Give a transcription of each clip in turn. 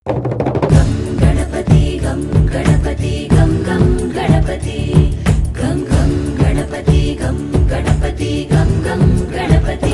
గణపతి గం గణపతి గం గం గణపతి గం గం గణపతి గం గణపతి గం గం గణపతి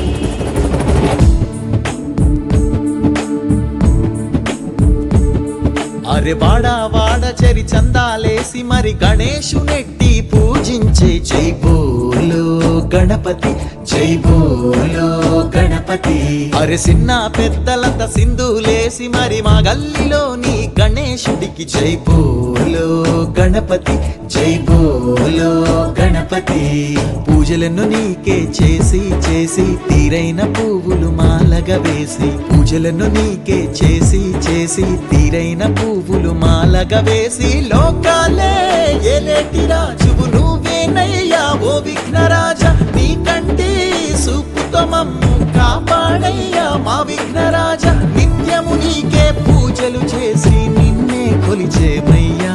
అరే వాడా వాడ చెరి చందాలేసి మరి గణేశునెట్టి పూజించే జై బోలో గణపతి జై బోలో గణపతి అరే చిన్న పెద్దలంత సింధులేసి మరి మా గల్లీలోని గణేశుడికి జై బోలో గణపతి జై బోలో గణపతి పూజలను నీకే చేసి చేసి తీరైన పువ్వులు మాలగా వేసి పూజలను నీకే చేసి చేసి తీరైన పువ్వులు మాలగా వేసి లోకాలే ఎలేటి రాజువు నువ్వేనయ్యా ఓ విఘ్నరాజా నీకంటే సూపుతో మమ్ము కాపాడయ్యా మా విఘ్నరాజా నిత్యము నీకే పూజలు చేసి నిన్నే కొలిచేమయ్యా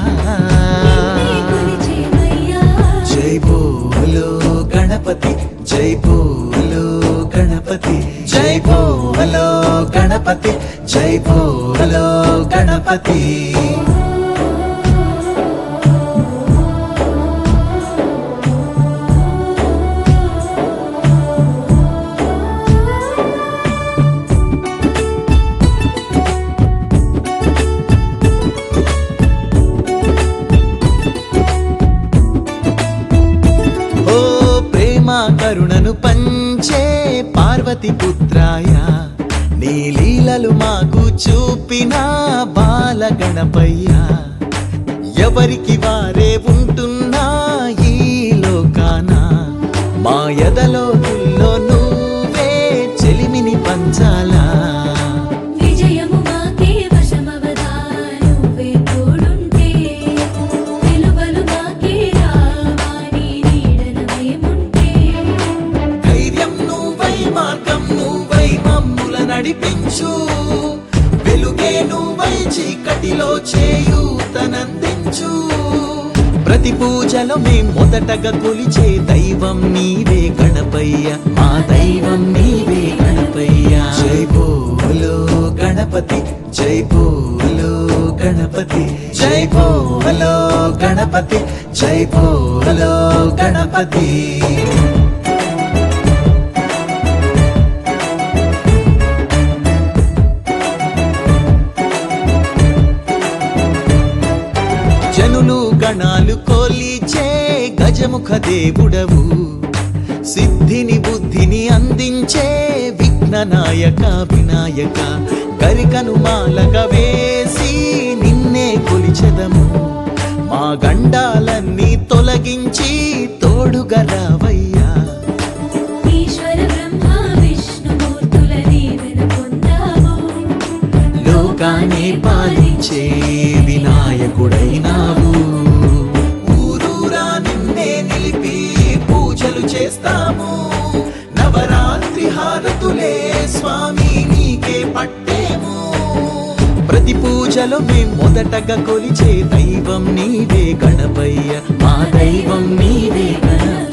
కొలిచేమయ్యా జై బోలో గణపతి జై బోలో గణపతి జై బోలో గణపతి జై బోలో గణపతి ఓ ప్రేమ కరుణను పంచే పార్వతి పుత్రాయ నీ లీలలు మాకు చూపిన బాల గణపయ్య ఎవరికి వారే ఉంటున్నా ఈ లోకాన మా ఎదలో నువ్వే చెలిమిని పంచాలా విజయము మాకే వశమవదా నువ్వే తోడుంటే వెలువలు మాకే రావాని నీడన మేముంటే ధైర్యం నువ్వై మార్గం నువ్వై మమ్ముల నడిపించు వెలుగే నువ్వై చీకటిలో చేయూతనందించు ప్రతి పూజలో మేం మొదటగా కొలిచే దైవం నీవే గణపయ్య మా దైవం నీవే గణపయ్య జై బోలో గణపతి జై బోలో గణపతి జై బోలో గణపతి జై బోలో గణపతి జనులు గణాలు కొలిచే గజముఖ దేవుడవు సిద్ధిని బుద్ధిని అందించే విఘ్న నాయక వినాయక గరికను మాలగా వేసి నిన్నే కొలిచెదము మా గండాలన్నీ తొలగించి తోడుగా రావయ్యా ఈశ్వర బ్రహ్మ విష్ణుమూర్తుల దీవెన పొందాము లోకాన్ని పాలించే వినాయకుడైనావు ఊరూరా నిన్నే నిలిపి పూజలు చేస్తాము నవరాత్రి హారతులే స్వామి నీకే పట్టేము ప్రతి పూజలో మేం మొదటగా కొలిచే దైవం నీవే గణపయ్య మా దైవం నీవే గణపయ్య